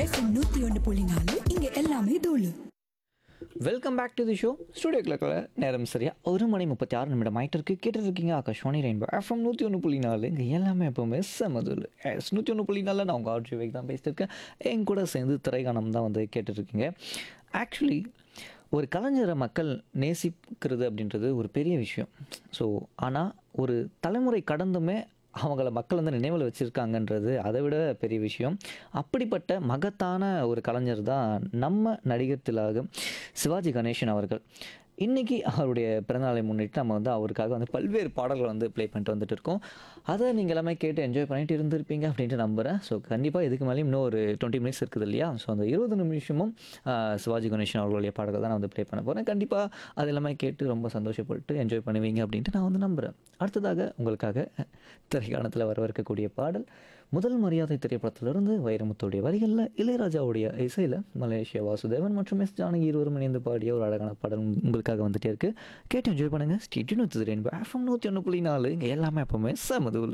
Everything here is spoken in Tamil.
எஃப்எம் நூத்தி ஒன்று புள்ளி நாலு இங்க எல்லாமே தூளு welcome back to the show studio கிளக்கில் நேரம் சரியா ஒரு மணி முப்பத்தி ஆறு நிமிடம் ஆகிட்டு இருக்கு கேட்டு இருக்கீங்க ஆகாஷ்வாணி ரெயின்போ எஃப்எம் நூற்றி ஒன்று புள்ளி நாலு இங்கே எல்லாமே எப்போவுமே செமதுல் எஸ் நூற்றி ஒன்று புள்ளி நாலில் நான் உங்கள் ஆர்ஜி வேக் தான் பேசிட்டு இருக்கேன் என் கூட சேர்ந்து திரைகானம் தான் வந்து கேட்டுட்ருக்கீங்க ஆக்சுவலி ஒரு கலைஞரை மக்கள் நேசிக்கிறது அப்படின்றது ஒரு பெரிய விஷயம் ஸோ ஆனால் ஒரு தலைமுறை கடந்துமே அவங்கள மக்கள் வந்து நினைவில் வச்சுருக்காங்கன்றது அதை விட பெரிய விஷயம் அப்படிப்பட்ட மகத்தான ஒரு கலைஞர் தான் நம்ம நடிகர் திலகம் சிவாஜி கணேசன் அவர்கள் இன்றைக்கி அவருடைய பிறந்தநாளை முன்னிட்டு நம்ம வந்து அவருக்காக வந்து பல்வேறு பாடல்கள் வந்து ப்ளே பண்ணிட்டு வந்துட்டு இருக்கோம் அதை நீங்கள் எல்லாமே கேட்டு என்ஜாய் பண்ணிட்டு இருந்திருப்பீங்க அப்படின்ட்டு நம்புகிறேன் ஸோ கண்டிப்பாக இதுக்கு மேலேயும் இன்னும் ஒரு டுவெண்ட்டி மினிட்ஸ் இருக்குது இல்லையா ஸோ அந்த இருபது நிமிஷமும் ஆஹ், சிவாஜி கணேசன் அவர்களுடைய பாடல்கள் தான் நான் வந்து ப்ளே பண்ண போகிறேன் கண்டிப்பாக அது எல்லாமே கேட்டு ரொம்ப சந்தோஷப்பட்டு என்ஜாய் பண்ணுவீங்க அப்படின்ட்டு நான் வந்து நம்புகிறேன் அடுத்ததாக உங்களுக்காக திரைக்காலத்தில் வரவிருக்கக்கூடிய பாடல் முதல் மரியாதை திரைப்படத்திலிருந்து வைரமுத்துடைய வரிகளில் இளையராஜாவுடைய இசையில் மலேசியா வாசுதேவன் மற்றும் எஸ் ஜானகி இருவரும் இணைந்து பாடிய ஒரு அழகான பாடல் உங்களுக்காக வந்துட்டே இருக்கு கேட்டு என்ஜாய் பண்ணுங்கள் ஸ்டேட்யூன் வச்சு ரெயின்போ எஃப்எம் நூற்றி ஒன்று புள்ளி நாலு இங்கே எல்லாமே எப்பவுமே சமதுவில்